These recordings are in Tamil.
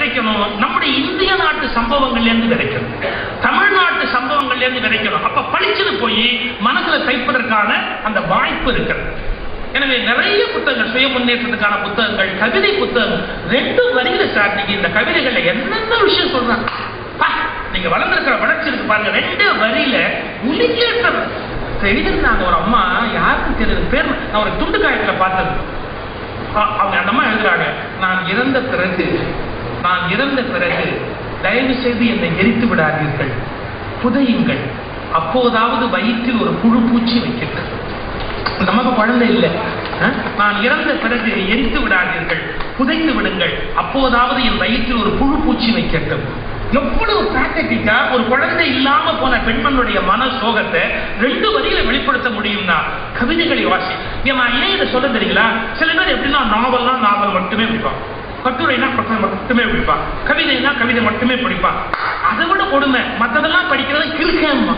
விதைக்கணும் நம்முடைய இந்திய நாட்டு சம்பவங்கள்ல இருந்து விதைக்கணும் தமிழ்நாட்டு சம்பவங்கள்ல இருந்து விதைக்கணும் அப்ப பளிச்சுன்னு போய் மனசுல தைப்பதற்கான அந்த வாய்ப்பு இருக்கிறது எனவே நிறைய புத்தகங்கள் சுய முன்னேற்றத்துக்கான புத்தகங்கள் கவிதை புத்தகம் ரெண்டு வரியில சார் நீங்க இந்த கவிதைகள்ல என்னென்ன விஷயம் சொல்றாங்க பா, நீங்க வளர்ந்திருக்கிற வளர்ச்சி இருக்கு பாருங்க ரெண்டு வரியில உலிக்கேற்றம் எழுதிருந்தாங்க ஒரு அம்மா யாருக்கும் தெரியுது பேர் நான் ஒரு துண்டு காயத்துல பார்த்தது அ- அவங்க அந்த அம்மா எழுதுறாங்க நான் இறந்த பிறகு நான் இறந்த பிறகு தயவு செய்து என்னை எரித்து விடாதீர்கள் புதையுங்கள் அப்போதாவது வயிற்றில் ஒரு புழு பூச்சி வைக்கிறது நமக்கு குழந்தை இல்லை அஹ்? நான் இறந்த பிறகு எரித்து விடாதீர்கள் புதைத்து விடுங்கள் அப்போதாவது என் வயிற்றில் ஒரு புழு பூச்சி வைக்கட்டும் எவ்வளவு பிராக்டிக்கா ஒரு குழந்தை இல்லாம போன பெண்மனுடைய மன சோகத்தை ரெண்டு வரியில வெளிப்படுத்த முடியும்னா கவிதைகளை வாசி ஏமா ஏன் இதை சொல்ல தெரியுங்களா சில பேர் எப்படின்னா நாவல்னா நாவல் மட்டுமே படிப்பான் கட்டுரைனா கட்டுரை மட்டுமே படிப்பான் கவிதைனா கவிதை மட்டுமே படிப்பான் அதை விட கொடுமை மற்றதெல்லாம் படிக்கிறது கிறுக்கம்மா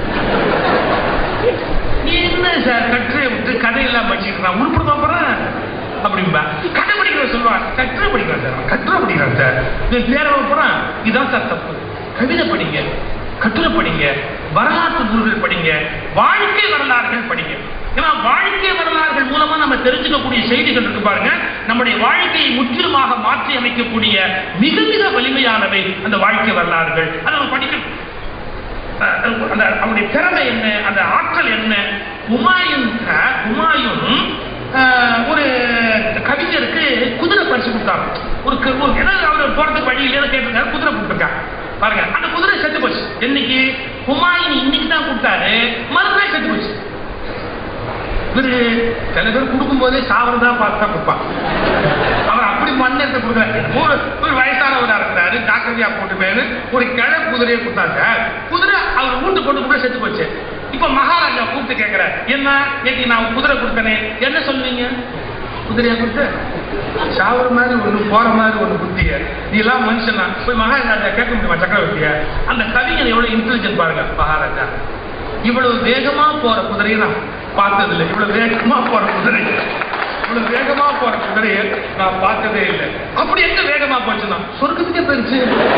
என்ன சார் கட்டுரை விட்டு கதையெல்லாம் படிச்சுட்டு நான் உருப்பிட போறேன் அப்படிம்பா கதை படிக்கிற சொல்லுவான் கட்டுரை படிக்கிறான் சார் கட்டுரை படிக்கிறான் சார் நீ பேர போறான் இதான் சார் தப்பு கவிதை படிங்க கட்டுரை படிங்க வரலாற்று நூல்கள் படிங்க வாழ்க்கை வரலாறுகள் படிங்க ஏன்னா வாழ்க்கை வரலாறுகள் மூலமா நம்ம தெரிஞ்சுக்கக்கூடிய செய்திகள் இருக்கு பாருங்க நம்முடைய வாழ்க்கையை முற்றிலுமாக மாற்றி அமைக்கக்கூடிய மிக மிக வலிமையானவை அந்த வாழ்க்கை வரலாறுகள் அதை நம்ம படிக்கணும் அஹ் அந்த அவனுடைய திறமை என்ன அந்த ஆற்றல் என்ன ஹுமாயூன் க- ஹுமாயூன் அஹ், ஒரு கவிஞருக்கு குதிரை பரிசு கொடுத்தாங்க ஒரு க- ஒரு ஏதாவது அவர் போறதுக்கு வழி இல்லையா கேட்டிருக்காரு குதிரை கொடுத்துருக்காங்க பாருங்க அந்த குதிரை செத்து போச்சு என்னைக்கு ஹுமாயூன் இன்னைக்கு தான் கொடுத்தாரு மறுநாள் செத்து போச்சு இவரு சில பேர் கொடுக்கும் போதே சாவரதா பார்த்து தான் கொடுப்பான் அவர் அப்படி மண்ணத்தை கொடுக்குறாரு ஒரு ஒரு வயசானவரா இருக்கிறாரு ஜாக்கிரதையா போட்டு போயிரு ஒரு கிழ குதிரையை கொடுத்தாங்க குதிரை அவர் வீட்டு கொண்டு கூட செத்து போச்சு இப்ப மகாராஜா கூப்பிட்டு கேட்கிறார் என்ன நேற்று நான் குதிரை கொடுத்தனே என்ன சொல்லுவீங்க குதிரையா கொடுத்து சாவர மாதிரி ஒண்ணு போற மாதிரி ஒண்ணு புத்திய நீ எல்லாம் மனுஷனா போய் மகாராஜா கேட்க முடியுமா சக்கரவர்த்திய அந்த கவிஞன் எவ்வளவு இன்டெலிஜென்ட் பாருங்க மகாராஜா இவ்வளவு வேகமா போற குதிரையை நான் பார்த்தது இல்லை இவ்வளவு வேகமா போற குதிரை இவ்வளவு வேகமா போற குதிரையை நான் பார்த்ததே இல்லை அப்படி எங்க வேகமா போச்சுன்னா சொர்க்கத்துக்கே போயிருச்சு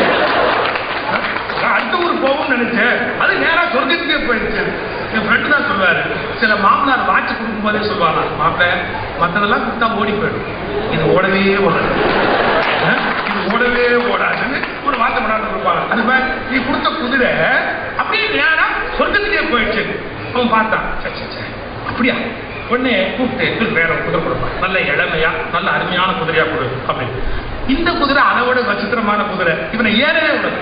நான் அடுத்த ஊர் போகும்னு நினைச்சேன் அது நேரா சொர்க்கத்துக்கே போயிடுச்சு என் ஃப்ரெண்டு தான் சொல்லுவாரு சில மாமனார் வாட்சி கொடுக்கும் போதே சொல்லுவாங்க மாப்பிள்ள மத்ததெல்லாம் கொடுத்தா ஓடி போயிடும் இது ஓடவே ஓடாது அஹ், இது ஓடவே ஓடாதுன்னு ஒரு வார்த்தை பண்ணாட்டு கொடுப்பாங்க அது மாதிரி நீ கொடுத்த குதிரை அப்படியே நேரா சொர்க்கத்துக்கே போயிடுச்சு அவன் பார்த்தான் சே, சே, சே. அப்படியா உடனே கூப்பிட்டு இவருக்கு வேற ஒரு குதிரை கொடுப்பான் நல்ல இளமையா நல்ல அருமையான குதிரையா கொடு அப்படின்னு இந்த குதிரை அதை விட விசித்திரமான குதிரை இவனை ஏறவே விடாது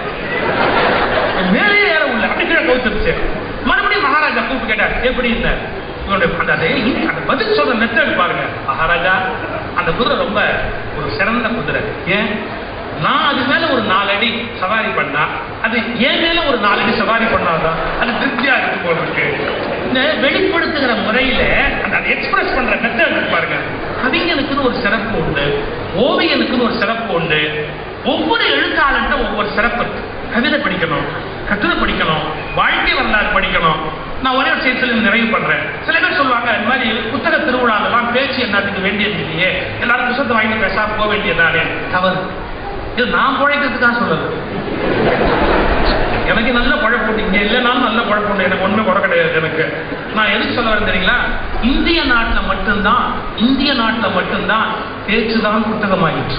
மேலே ஏற உள்ள அப்படி கீழே கவுத்துருச்சு மறுபடியும் மகாராஜா கூப்பிட்டு கேட்டார் எப்படி இருந்தார் இவனுடைய அந்த அதை இனி- அந்த பதில் சொல்ற மெத்தட் பாருங்க மகாராஜா அந்த குதிரை ரொம்ப ஒரு சிறந்த குதிரை ஏன் நான் அது மேல ஒரு நாலடி சவாரி பண்ணா அது என் மேல ஒரு நாலடி சவாரி பண்ணாதான் அது திருப்தியா இருக்கு போல இருக்கு இந்த வெளிப்படுத்துகிற முறையில அந்த எக்ஸ்பிரஸ் பண்ற மெத்தட் பாருங்க கவிஞனுக்குன்னு ஒரு சிறப்பு உண்டு ஓவியனுக்குன்னு ஒரு சிறப்பு உண்டு ஒவ்வொரு எழுத்தாளர்கிட்ட ஒவ்வொரு சிறப்பு இருக்கு கவிதை படிக்கணும் கட்டுரை படிக்கணும் வாழ்க்கை வரலாறு படிக்கணும் நான் ஒரே ஒரு செய்தியில் நிறைவு பண்றேன் சில பேர் சொல்லுவாங்க இந்த மாதிரி புத்தக திருவிழாலெல்லாம் பேச்சு என்னத்துக்கு வேண்டியது இல்லையே எல்லாரும் புத்தகத்தை வாங்கி பேசாம போக வேண்டியதானே தவறு இது நான் பிழைக்கிறதுக்காக சொல்லுது எனக்கு நல்ல பழப்பு உண்டு இங்க இல்லைனாலும் நல்ல பழப்பு உண்டு எனக்கு ஒண்ணுமே குறை கிடையாது எனக்கு நான் எதுக்கு சொல்ல வரேன் தெரியுங்களா இந்திய நாட்டுல மட்டும்தான் இந்திய நாட்டுல மட்டும்தான் பேச்சுதான் புத்தகமாயிற்று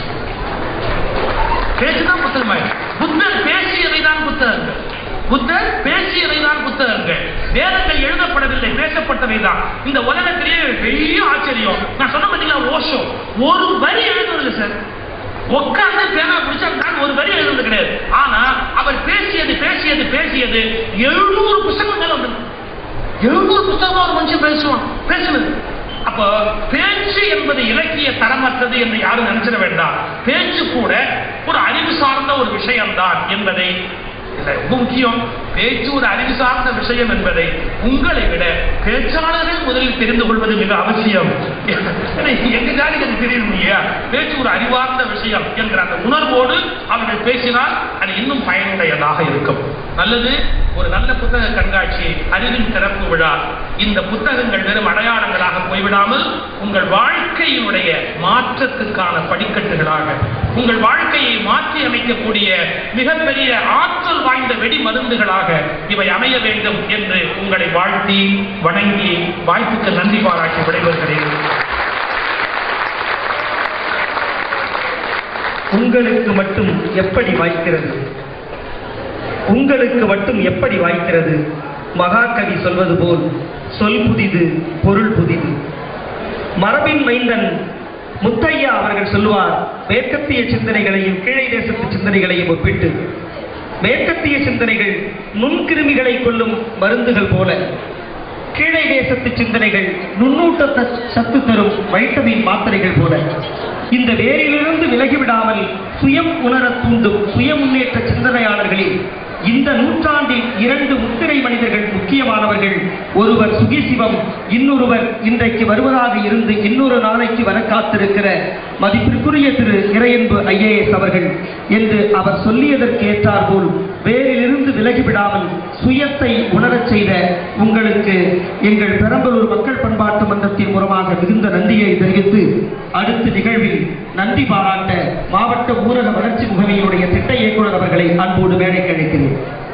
பேச்சுதான் புத்தகமாயிற்று புத்தர் பேசியவை தான் புத்தகங்கள் புத்தர் பேசியவை தான் புத்தகங்கள் வேதங்கள் எழுதப்படவில்லை பேசப்பட்டவை தான் இந்த உலகத்திலேயே பெரிய ஆச்சரியம் நான் சொன்ன பார்த்தீங்களா ஓஷோ ஒரு வரி எழுதுனதில்லை சார் உட்கார்ந்து பேனா பிடிச்சா தான் ஒரு வரி எழுதுறது கிடையாது ஆனா அவர் பேசியது பேசியது பேசியது எழுநூறு புத்தகங்கள் வந்தது எழுநூறு புத்தகமா ஒரு மனுஷன் பேசுவான் பேசுனது அப்ப பேச்சு என்பது இலக்கிய தரமற்றது என்று யாரும் நினைச்சிட வேண்டாம் பேச்சு கூட ஒரு அறிவு சார்ந்த ஒரு விஷயம்தான் என்பதை இதுல ரொம்ப முக்கியம் பேச்சு ஒரு அறிவு சார்ந்த விஷயம் என்பதை உங்களை விட பேச்சாளர்கள் முதலில் தெரிந்து கொள்வது மிக அவசியம் ஏன்னா, எங்க ஜாதிக்கு அது தெரியணும் இல்லையா பேச்சு ஒரு அறிவார்ந்த விஷயம் என்கிற அந்த உணர்வோடு அவர்கள் பேசினால் அது இன்னும் பயனுடையதாக இருக்கும் நல்லது ஒரு நல்ல புத்தக கண்காட்சி அறிவின் திறப்பு விழா இந்த புத்தகங்கள் வெறும் அடையாளங்களாக போய்விடாமல் உங்கள் வாழ்க்கையினுடைய மாற்றத்துக்கான படிக்கட்டுகளாக உங்கள் வாழ்க்கையை மாற்றி அமைக்கக்கூடிய மிகப்பெரிய ஆற்றல் வாய்ந்த வெடி மருந்துகளாக இவை அமைய வேண்டும் என்று உங்களை வாழ்த்தி வணங்கி வாய்ப்புக்கு நன்றி பாராட்டி விடைபெறுகிறேன் உங்களுக்கு மட்டும் எப்படி வாய்க்கிறது உங்களுக்கு மட்டும் எப்படி வாய்க்கிறது மகாகவி சொல்வது போல் சொல் புதிது பொருள் புதிது மரபின் மைந்தன் முத்தையா அவர்கள் சொல்லுவார் மேற்கத்திய சிந்தனைகளையும் கீழை தேசத்து சிந்தனைகளையும் ஒப்பிட்டு மேற்கத்திய சிந்தனைகள் நுண்கிருமிகளை கொல்லும் மருந்துகள் போல கீழை தேசத்து சிந்தனைகள் நுண்ணூட்ட சத்து தரும் வைட்டமின் மாத்திரைகள் போல இந்த வேரிலிருந்து விலகிவிடாமல் சுயம் உணரத் தூண்டும் சுய முன்னேற்ற சிந்தனையாளர்களில் இந்த நூற்றாண்டில் இரண்டு முத்திரை மனிதர்கள் முக்கியமானவர்கள் ஒருவர் சுகிசிவம் இன்னொருவர் இன்றைக்கு வருவதாக இருந்து இன்னொரு நாளைக்கு வர காத்திருக்கிற மதிப்பிற்குரிய திரு இறையன்பு ஐஏஎஸ் அவர்கள் என்று அவர் சொல்லியதற்கு ஏற்றாற்போல் வேரிலிருந்து விலகிவிடாமல் சுயத்தை உணரச் செய்த உங்களுக்கு எங்கள் பெரம்பலூர் மக்கள் பண்பாட்டு மன்றத்தின் மூலமாக மிகுந்த நன்றியை தெரிவித்து அடுத்த நிகழ்வில் நன்றி பாராட்ட மாவட்ட ஊரக வளர்ச்சி முகமையினுடைய திட்ட இயக்குனர் அவர்களை அன்போடு மேடைக்கு அழைக்கிறேன்